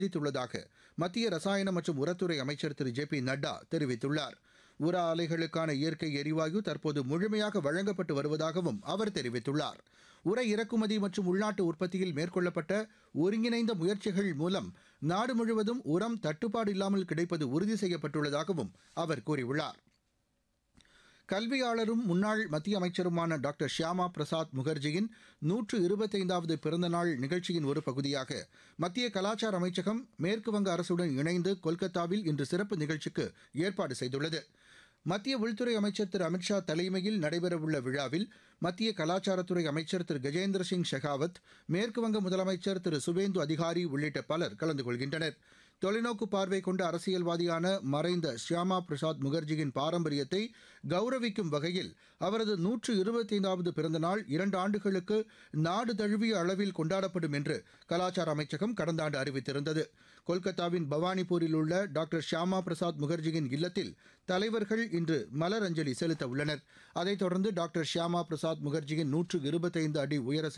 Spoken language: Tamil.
அதிகரித்துள்ளதாக மத்திய ரசாயன மற்றும் உரத்துறை அமைச்சர் திரு ஜே பி நட்டா தெரிவித்துள்ளார் உர ஆலைகளுக்கான இயற்கை எரிவாயு தற்போது முழுமையாக வழங்கப்பட்டு வருவதாகவும் அவர் தெரிவித்துள்ளார் உர இறக்குமதி மற்றும் உள்நாட்டு உற்பத்தியில் மேற்கொள்ளப்பட்ட ஒருங்கிணைந்த முயற்சிகள் மூலம் நாடு முழுவதும் உரம் தட்டுப்பாடு இல்லாமல் கிடைப்பது உறுதி செய்யப்பட்டுள்ளதாகவும் அவர் கூறியுள்ளார் கல்வியாளரும் முன்னாள் மத்திய அமைச்சருமான டாக்டர் ஷியாமா பிரசாத் முகர்ஜியின் நூற்று இருபத்தைந்தாவது பிறந்தநாள் நிகழ்ச்சியின் ஒரு பகுதியாக மத்திய கலாச்சார அமைச்சகம் மேற்குவங்க அரசுடன் இணைந்து கொல்கத்தாவில் இன்று சிறப்பு நிகழ்ச்சிக்கு ஏற்பாடு செய்துள்ளது மத்திய உள்துறை அமைச்சர் திரு அமித்ஷா தலைமையில் நடைபெறவுள்ள விழாவில் மத்திய கலாச்சாரத்துறை அமைச்சர் திரு கஜேந்திர சிங் ஷெகாவத் மேற்குவங்க முதலமைச்சர் திரு சுவேந்து அதிகாரி உள்ளிட்ட பலர் கலந்து கொள்கின்றனர் தொலைநோக்கு பார்வை கொண்ட அரசியல்வாதியான மறைந்த ஷியாமா பிரசாத் முகர்ஜியின் பாரம்பரியத்தை கௌரவிக்கும் வகையில் அவரது நூற்று இருபத்தைந்தாவது பிறந்த நாள் இரண்டு ஆண்டுகளுக்கு நாடு தழுவிய அளவில் கொண்டாடப்படும் என்று கலாச்சார அமைச்சகம் கடந்த ஆண்டு அறிவித்திருந்தது கொல்கத்தாவின் பவானிபூரில் உள்ள டாக்டர் ஷியாமா பிரசாத் முகர்ஜியின் இல்லத்தில் தலைவர்கள் இன்று மலர் அஞ்சலி செலுத்த உள்ளனர் அதைத் தொடர்ந்து டாக்டர் ஷியாமா பிரசாத் முகர்ஜியின் நூற்று இருபத்தைந்து அடி உயர